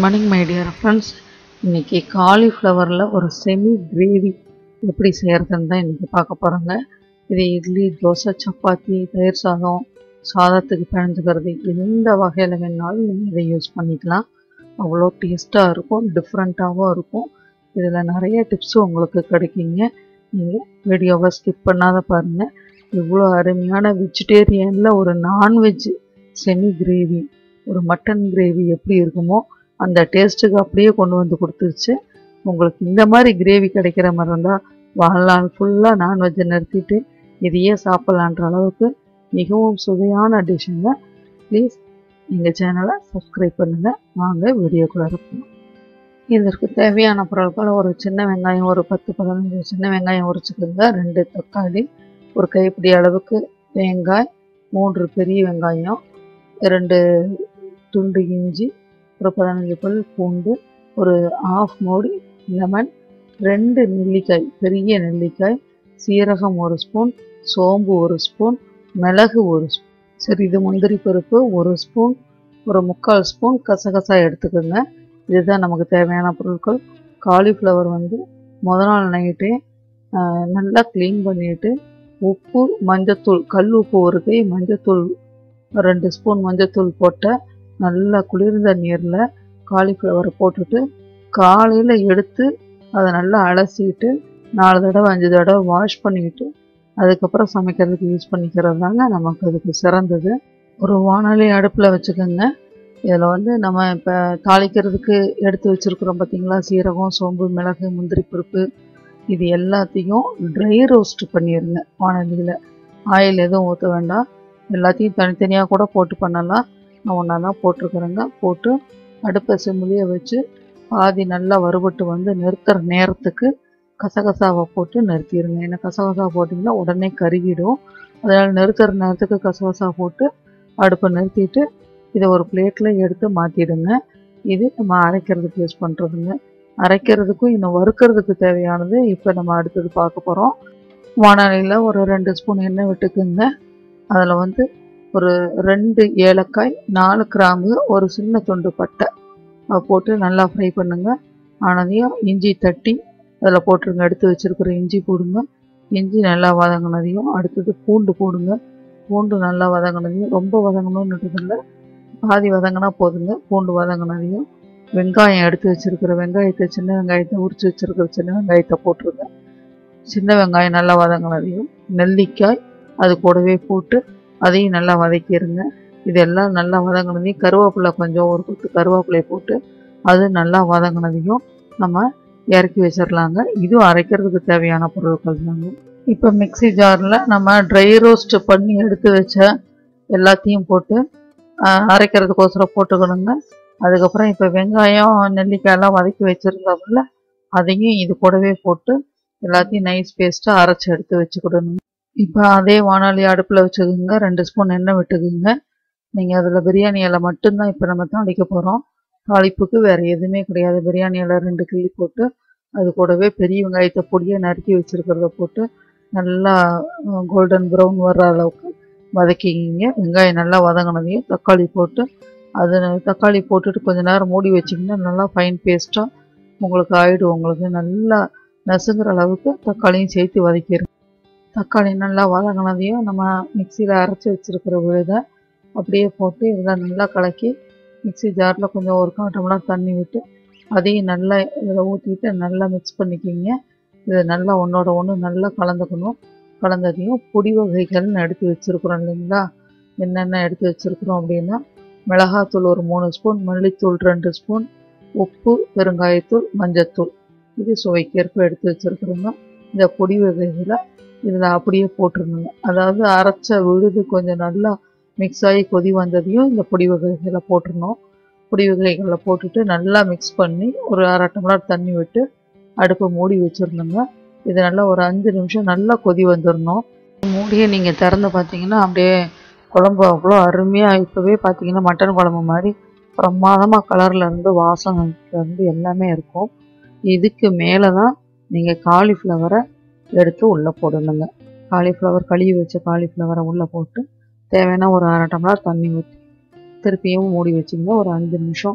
morning my dear friends இன்றைக்கி காலிஃப்ளவரில் ஒரு semi gravy எப்படி செய்கிறதுன்னு தான் இன்றைக்கி பார்க்க போகிறோங்க இது இட்லி தோசை சப்பாத்தி தயிர் சாதம் சாதத்துக்கு பிணைஞ்சுக்கிறது எந்த வகையில் வேணாலும் நீங்கள் இதை யூஸ் பண்ணிக்கலாம் அவ்வளோ டேஸ்ட்டாக இருக்கும் டிஃப்ரெண்ட்டாகவும் இருக்கும் இதில் நிறைய டிப்ஸும் உங்களுக்கு கிடைக்குங்க நீங்கள் வீடியோவை ஸ்கிப் பண்ணாத பாருங்கள் இவ்வளோ அருமையான வெஜிடேரியனில் ஒரு நான்வெஜ் செமி கிரேவி ஒரு மட்டன் கிரேவி எப்படி இருக்குமோ அந்த டேஸ்ட்டுக்கு அப்படியே கொண்டு வந்து கொடுத்துருச்சு உங்களுக்கு இந்த மாதிரி கிரேவி கிடைக்கிற மாதிரி இருந்தால் வாழ்நாள் ஃபுல்லாக நான்வெஜ்ஜை நிறுத்திட்டு இதையே சாப்பிட்லான்ற அளவுக்கு மிகவும் சுவையான டிஷ்ஷுங்க ப்ளீஸ் எங்கள் சேனலை சப்ஸ்கிரைப் பண்ணுங்கள் வாங்க வீடியோக்குள்ளே இருப்போம் இதற்கு தேவையான பொருட்கள் ஒரு சின்ன வெங்காயம் ஒரு பத்து பதினஞ்சு சின்ன வெங்காயம் உரிச்சுக்கோங்க ரெண்டு தக்காளி ஒரு கைப்பிடி அளவுக்கு தேங்காய் மூன்று பெரிய வெங்காயம் ரெண்டு துண்டு இஞ்சி ஒரு பதினஞ்சு பல் பூண்டு ஒரு ஆஃப் மூடி லெமன் ரெண்டு நெல்லிக்காய் பெரிய நெல்லிக்காய் சீரகம் ஒரு ஸ்பூன் சோம்பு ஒரு ஸ்பூன் மிளகு ஒரு ஸ்பூன் சிறிது முந்திரி பருப்பு ஒரு ஸ்பூன் ஒரு முக்கால் ஸ்பூன் கசகசா எடுத்துக்கோங்க இதுதான் நமக்கு தேவையான பொருட்கள் காலிஃப்ளவர் வந்து முத நாள் நைட்டே நல்லா க்ளீன் பண்ணிவிட்டு உப்பு மஞ்சத்தூள் கல் உப்பு ஒரு கை மஞ்சத்தூள் ரெண்டு ஸ்பூன் மஞ்சத்தூள் போட்ட நல்லா குளிர்ந்த நீரில் காலிஃப்ளவரை போட்டுட்டு காலையில் எடுத்து அதை நல்லா அலசிட்டு நாலு தடவை அஞ்சு தடவை வாஷ் பண்ணிக்கிட்டு அதுக்கப்புறம் சமைக்கிறதுக்கு யூஸ் பண்ணிக்கிறது தாங்க நமக்கு அதுக்கு சிறந்தது ஒரு வானொலி அடுப்பில் வச்சுக்கோங்க இதில் வந்து நம்ம இப்போ தாளிக்கிறதுக்கு எடுத்து வச்சுருக்குறோம் பார்த்திங்களா சீரகம் சோம்பு மிளகு முந்திரி பருப்பு இது எல்லாத்தையும் ட்ரை ரோஸ்ட் பண்ணிடுங்க வானொலியில் ஆயில் எதுவும் ஊற்ற வேண்டாம் எல்லாத்தையும் தனித்தனியாக கூட போட்டு பண்ணலாம் நான் ஒன்றா தான் போட்டிருக்கிறேங்க போட்டு அடுப்பை சிம்மிலேயே வச்சு பாதி நல்லா வறுபட்டு வந்து நிறுத்துற நேரத்துக்கு கசகசாவை போட்டு நிறுத்திடுங்க ஏன்னா கசகசா போட்டிங்கன்னா உடனே கருகிடும் அதனால் நிறுத்துற நேரத்துக்கு கசகசா போட்டு அடுப்பை நிறுத்திட்டு இதை ஒரு பிளேட்டில் எடுத்து மாற்றிடுங்க இது நம்ம அரைக்கிறதுக்கு யூஸ் பண்ணுறதுங்க அரைக்கிறதுக்கும் இன்னும் வறுக்கிறதுக்கு தேவையானது இப்போ நம்ம அடுத்தது பார்க்க போகிறோம் வானொலியில் ஒரு ரெண்டு ஸ்பூன் எண்ணெய் விட்டுக்குங்க அதில் வந்து ஒரு ரெண்டு ஏலக்காய் நாலு கிராம்பு ஒரு சின்ன துண்டு பட்டை போட்டு நல்லா ஃப்ரை பண்ணுங்கள் ஆனதையும் இஞ்சி தட்டி அதில் போட்டுருங்க எடுத்து வச்சுருக்கிற இஞ்சி போடுங்க இஞ்சி நல்லா வதங்கினதையும் அடுத்தது பூண்டு போடுங்க பூண்டு நல்லா வதங்கினதையும் ரொம்ப வதங்கணும்னு இல்லை பாதி வதங்கினா போதுங்க பூண்டு வதங்கினதையும் வெங்காயம் எடுத்து வச்சுருக்கிற வெங்காயத்தை சின்ன வெங்காயத்தை உரித்து வச்சுருக்கிற சின்ன வெங்காயத்தை போட்டுருங்க சின்ன வெங்காயம் நல்லா வதங்கினதையும் நெல்லிக்காய் அது கூடவே போட்டு அதையும் நல்லா வதக்கிடுங்க இதெல்லாம் நல்லா வதங்கினதையும் கருவேப்பிலை கொஞ்சம் ஒரு கொத்து கருவேப்பிலையை போட்டு அது நல்லா வதங்கினதையும் நம்ம இறக்கி வச்சிடலாங்க இதுவும் அரைக்கிறதுக்கு தேவையான பொருட்கள் தாங்க இப்போ மிக்சி ஜாரில் நம்ம ட்ரை ரோஸ்ட் பண்ணி எடுத்து வச்ச எல்லாத்தையும் போட்டு அரைக்கிறதுக்கோசரம் போட்டுக்கணுங்க அதுக்கப்புறம் இப்போ வெங்காயம் நெல்லிக்காயெல்லாம் வதக்கி வச்சுருந்தோம்ல அதையும் இது கூடவே போட்டு எல்லாத்தையும் நைஸ் பேஸ்ட்டாக அரைச்சி எடுத்து வச்சுக்கிடணுங்க இப்போ அதே வானொலி அடுப்பில் வச்சுக்கோங்க ரெண்டு ஸ்பூன் எண்ணெய் விட்டுக்குங்க நீங்கள் அதில் பிரியாணி இலை மட்டும்தான் இப்போ நம்ம தாளிக்க போகிறோம் தாளிப்புக்கு வேறு எதுவுமே கிடையாது பிரியாணி இலை ரெண்டு கிள்ளி போட்டு அது கூடவே பெரிய வெங்காயத்தை பொடியை நறுக்கி வச்சுருக்கிறத போட்டு நல்லா கோல்டன் ப்ரௌன் வர்ற அளவுக்கு வதக்கிக்கிங்க வெங்காயம் நல்லா வதங்கினதையும் தக்காளி போட்டு அது தக்காளி போட்டுட்டு கொஞ்ச நேரம் மூடி வச்சிங்கன்னா நல்லா ஃபைன் பேஸ்ட்டாக உங்களுக்கு ஆகிடும் உங்களுக்கு நல்லா நசுங்கிற அளவுக்கு தக்காளியும் சேர்த்து வதக்கிடுங்க தக்காளி நல்லா வதங்கினதையும் நம்ம மிக்சியில் அரைச்சி வச்சுருக்கிற விழுதை அப்படியே போட்டு இதெல்லாம் நல்லா கலக்கி மிக்சி ஜாரில் கொஞ்சம் ஒரு கால் டம்ளர் தண்ணி விட்டு அதையும் நல்லா இதில் ஊற்றிட்டு நல்லா மிக்ஸ் பண்ணிக்கிங்க இதை நல்லா ஒன்றோட ஒன்று நல்லா கலந்துக்கணும் கலந்ததையும் பொடி வகைகள்னு எடுத்து வச்சுருக்குறோம் இல்லைங்களா என்னென்ன எடுத்து வச்சுருக்குறோம் அப்படின்னா மிளகாத்தூள் ஒரு மூணு ஸ்பூன் மல்லித்தூள் ரெண்டு ஸ்பூன் உப்பு பெருங்காயத்தூள் மஞ்சத்தூள் இது சுவைக்கேற்ப எடுத்து வச்சுருக்குறோங்க இந்த பொடி வகைகளை இதில் அப்படியே போட்டுருணுங்க அதாவது அரைச்ச விழுது கொஞ்சம் நல்லா மிக்ஸ் ஆகி கொதி வந்ததையும் இந்த பொடி வகைகளை போட்டுருணும் பொடி வகைகளில் போட்டுட்டு நல்லா மிக்ஸ் பண்ணி ஒரு அரை டம்ளர் தண்ணி விட்டு அடுப்பை மூடி வச்சிடணுங்க இது நல்லா ஒரு அஞ்சு நிமிஷம் நல்லா கொதி வந்துடணும் மூடியை நீங்கள் திறந்து பார்த்தீங்கன்னா அப்படியே குழம்பு அவ்வளோ அருமையாக இப்போவே பார்த்தீங்கன்னா மட்டன் குழம்பு மாதிரி பிரமாதமாக கலரில் இருந்து வாசனைலேருந்து எல்லாமே இருக்கும் இதுக்கு மேலே தான் நீங்கள் காலிஃப்ளவரை எடுத்து உள்ளே போடணுங்க காலிஃப்ளவர் கழுவி வச்ச காலிஃப்ளவரை உள்ளே போட்டு தேவையான ஒரு அரை டம்ளர் தண்ணி ஊற்றி திருப்பியும் மூடி வச்சிங்கன்னா ஒரு அஞ்சு நிமிஷம்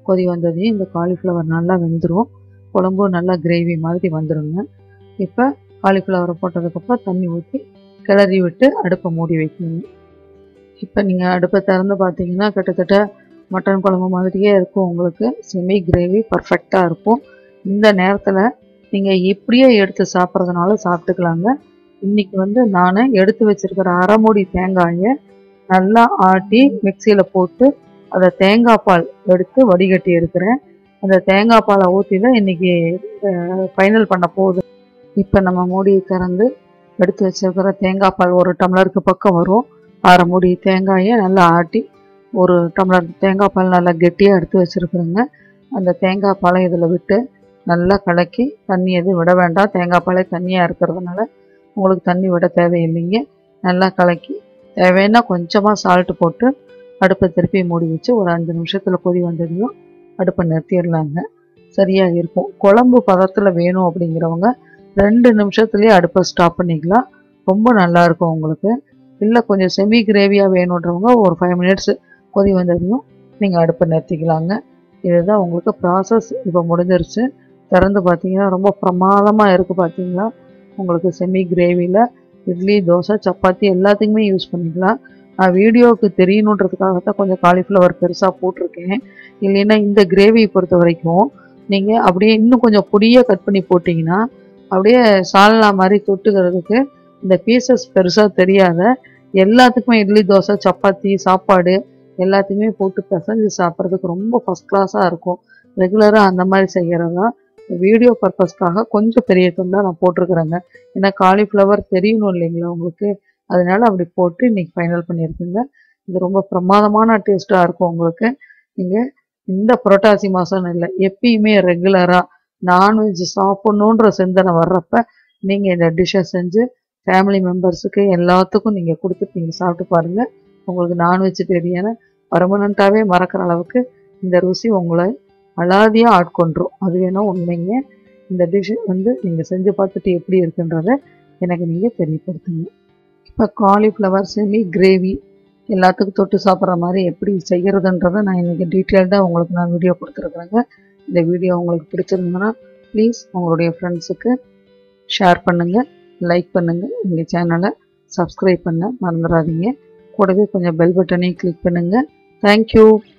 கொதி வந்ததையும் இந்த காலிஃப்ளவர் நல்லா வெந்துடும் குழம்பும் நல்லா கிரேவி மாதிரி வந்துடுங்க இப்போ காலிஃப்ளவரை போட்டதுக்கப்புறம் தண்ணி ஊற்றி கிளறி விட்டு அடுப்பை மூடி வைக்கணும் இப்போ நீங்கள் அடுப்பை திறந்து பார்த்தீங்கன்னா கிட்டத்தட்ட மட்டன் குழம்பு மாதிரியே இருக்கும் உங்களுக்கு செமி கிரேவி பர்ஃபெக்டாக இருக்கும் இந்த நேரத்தில் நீங்கள் இப்படியே எடுத்து சாப்பிட்றதுனால சாப்பிட்டுக்கலாங்க இன்னைக்கு வந்து நான் எடுத்து வச்சிருக்கிற அரை மூடி தேங்காயை நல்லா ஆட்டி மிக்சியில் போட்டு அதை தேங்காய் பால் எடுத்து வடிகட்டி இருக்கிறேன் அந்த தேங்காய் பாலை ஊற்றி தான் இன்னைக்கு ஃபைனல் பண்ண போகுது இப்போ நம்ம மூடியை திறந்து எடுத்து வச்சிருக்கிற தேங்காய் பால் ஒரு டம்ளருக்கு பக்கம் வரும் அரை மூடி தேங்காயை நல்லா ஆட்டி ஒரு டம்ளர் தேங்காய் பால் நல்லா கெட்டியாக எடுத்து வச்சுருக்குறேங்க அந்த தேங்காய் பாலை இதில் விட்டு நல்லா கலக்கி தண்ணி எதுவும் விட வேண்டாம் தேங்காய் பாலே தண்ணியாக இருக்கிறதுனால உங்களுக்கு தண்ணி விட தேவையில்லைங்க நல்லா கலக்கி தேவைன்னா கொஞ்சமாக சால்ட்டு போட்டு அடுப்பை திருப்பி மூடி வச்சு ஒரு அஞ்சு நிமிஷத்தில் கொதி வந்ததையும் அடுப்பை நிறுத்திடலாங்க சரியாக இருக்கும் குழம்பு பதத்தில் வேணும் அப்படிங்கிறவங்க ரெண்டு நிமிஷத்துலேயே அடுப்பை ஸ்டாப் பண்ணிக்கலாம் ரொம்ப நல்லா இருக்கும் உங்களுக்கு இல்லை கொஞ்சம் செமி கிரேவியாக வேணுன்றவங்க ஒரு ஃபைவ் மினிட்ஸ் கொதி வந்ததையும் நீங்கள் அடுப்பை நிறுத்திக்கலாங்க இதுதான் உங்களுக்கு ப்ராசஸ் இப்போ முடிஞ்சிருச்சு திறந்து பார்த்தீங்கன்னா ரொம்ப பிரமாதமாக இருக்குது பார்த்தீங்களா உங்களுக்கு செமி கிரேவியில் இட்லி தோசை சப்பாத்தி எல்லாத்துக்குமே யூஸ் பண்ணிக்கலாம் நான் வீடியோவுக்கு தெரியணுன்றதுக்காகத்தான் கொஞ்சம் காலிஃப்ளவர் பெருசாக போட்டிருக்கேன் இல்லைன்னா இந்த கிரேவி பொறுத்த வரைக்கும் நீங்கள் அப்படியே இன்னும் கொஞ்சம் பொடியாக கட் பண்ணி போட்டிங்கன்னா அப்படியே சால்னா மாதிரி தொட்டுக்கிறதுக்கு இந்த பீசஸ் பெருசாக தெரியாத எல்லாத்துக்குமே இட்லி தோசை சப்பாத்தி சாப்பாடு எல்லாத்தையுமே போட்டு பிசைஞ்சு சாப்பிட்றதுக்கு ரொம்ப ஃபஸ்ட் கிளாஸாக இருக்கும் ரெகுலராக அந்த மாதிரி செய்கிறது தான் வீடியோ பர்பஸ்க்காக கொஞ்சம் பெரிய துண்டாக நான் போட்டிருக்கிறேங்க ஏன்னா காலிஃப்ளவர் தெரியணும் இல்லைங்களா உங்களுக்கு அதனால அப்படி போட்டு இன்னைக்கு ஃபைனல் பண்ணியிருக்குங்க இது ரொம்ப பிரமாதமான டேஸ்ட்டாக இருக்கும் உங்களுக்கு நீங்கள் இந்த புரட்டாசி மாதம்னு இல்லை எப்பயுமே ரெகுலராக நான்வெஜ் சாப்பிட்ணுன்ற சிந்தனை வர்றப்ப நீங்கள் இந்த டிஷ்ஷை செஞ்சு ஃபேமிலி மெம்பர்ஸுக்கு எல்லாத்துக்கும் நீங்கள் கொடுத்துட்டு நீங்கள் சாப்பிட்டு பாருங்கள் உங்களுக்கு நான் வெஜிடேரியனை பர்மனண்ட்டாகவே மறக்கிற அளவுக்கு இந்த ருசி உங்களை அலாதியாக ஆட்கொண்டுரும் அது வேணா உண்மைங்க இந்த டிஷ் வந்து நீங்கள் செஞ்சு பார்த்துட்டு எப்படி இருக்குன்றத எனக்கு நீங்கள் தெரியப்படுத்துங்க இப்போ காலிஃப்ளவர் செமி கிரேவி எல்லாத்துக்கும் தொட்டு சாப்பிட்ற மாதிரி எப்படி செய்கிறதுன்றதை நான் இன்றைக்கி டீட்டெயில்டாக உங்களுக்கு நான் வீடியோ கொடுத்துருக்குறேங்க இந்த வீடியோ உங்களுக்கு பிடிச்சிருந்ததுன்னா ப்ளீஸ் உங்களுடைய ஃப்ரெண்ட்ஸுக்கு ஷேர் பண்ணுங்கள் லைக் பண்ணுங்கள் எங்கள் சேனலை சப்ஸ்கிரைப் பண்ண மறந்துடாதீங்க கூடவே கொஞ்சம் பெல் பட்டனையும் கிளிக் பண்ணுங்கள் தேங்க்யூ